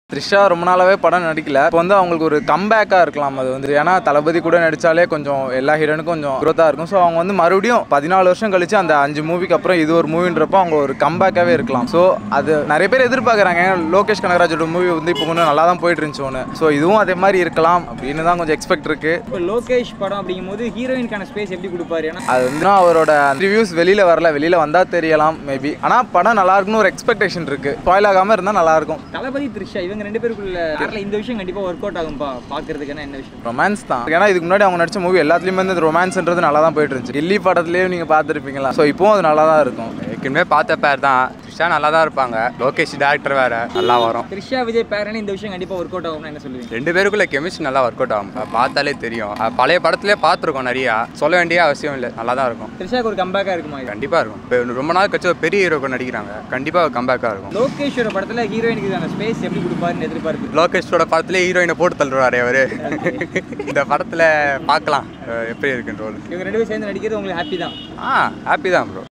த்ரிஷா ரொம்ப நாளாவே படம் நடிக்கல இப்போ வந்து அவங்களுக்கு ஒரு கம்பேக்காக இருக்கலாம் அது வந்து ஏன்னா தளபதி கூட நடிச்சாலே கொஞ்சம் எல்லா ஹீரோனுக்கும் கொஞ்சம் குரோத்தாக இருக்கும் ஸோ அவங்க வந்து மறுபடியும் பதினாலு வருஷம் கழிச்சு அந்த அஞ்சு மூவிக்கு அப்புறம் இது ஒரு மூவின்றப்போ அவங்க ஒரு கம்பேக்காகவே இருக்கலாம் ஸோ அது நிறைய பேர் எதிர்பார்க்குறாங்க ஏன்னா லோகேஷ் கனகராஜோட மூவி வந்து இப்போ கொஞ்சம் நல்லா தான் போயிட்டு இருந்துச்சு ஒன்று ஸோ இதுவும் அதே மாதிரி இருக்கலாம் அப்படின்னு தான் கொஞ்சம் எக்ஸ்பெக்ட் இருக்கு இப்போ லோகேஷ் படம் அப்படிங்கும்போது ஹீரோயினுக்கான ஸ்பேஸ் எப்படி கொடுப்பாரு ஏன்னா அது வந்து அவரோட ரிவ்யூஸ் வெளியில வரல வெளியில வந்தா தெரியலாம் மேபி ஆனால் படம் நல்லா இருக்குன்னு ஒரு எக்ஸ்பெக்டேஷன் இருக்கு ஸ்பாயில் ஆகாம இருந்தால் நல்லா இருக்கும் தளபதி த்ரிஷா இவங்க ரெண்டு பேருக்குள்ள யாரில் இந்த விஷயம் கண்டிப்பா ஒர்க் அவுட் ஆகும்பா பார்க்கறதுக்கான என்ன விஷயம் ரொமான்ஸ் தான் ஏன்னா இதுக்கு முன்னாடி அவங்க நடிச்ச மூவி எல்லாத்துலேயுமே வந்து ரொமான்ஸ்ன்றது நல்லா தான் போயிட்டு இருந்துச்சு கில்லி படத்துலேயே நீங்கள் பார்த்துருப்பீங்களா ஸோ இப்போவும் அது நல்லா தான் இருக்கும் ஏற்கனவே பார்த்த பேர் தான் த்ரிஷா நல்லா தான் இருப்பாங்க லோகேஷ் டேரக்டர் வேற நல்லா வரும் த்ரிஷா விஜய் பேரனே இந்த விஷயம் கண்டிப்பா ஒர்க் அவுட் ஆகும்னு என்ன சொல்லுவீங்க ரெண்டு பேருக்குள்ள கெமிஸ்ட்ரி நல்லா ஒர்க் அவுட் ஆகும் அஹ் பார்த்தாலே தெரியும் அஹ் பழைய படத்துலேயே பார்த்துருக்கோம் நிறையா சொல்ல வேண்டிய அவசியம் இல்லை நல்லா தான் இருக்கும் த்ரிஷாக்கு ஒரு கம்பேக்கா இருக்குமா இது கண்டிப்பாக இருக்கும் இப்போ ரொம்ப நாள் கழிச்சு ஒரு பெரிய ஹீரோக்கு நடிக்கிறாங்க கண்டிப்பாக கம்பேக்காக இருக்கும் லோகேஷோட படத்துல ஹீரோயினுக்கு அந்த ஸ்பேஸ் எப்படி கொடுப்பாருன்னு எதிர்பார்ப்பு லோகேஷோட படத்துலேயே ஹீரோயினை போட்டு தள்ளுறாரு அவர் இந்த படத்தில் பார்க்கலாம் அஹ் எப்படி இருக்குன்ற ரோல் இவங்க ரெண்டு பேரும் சேர்ந்து நடிக்கிறது உங்களுக்கு ஹாப்பி தான் ஆ ஹாப்பி தான் ப்ரோ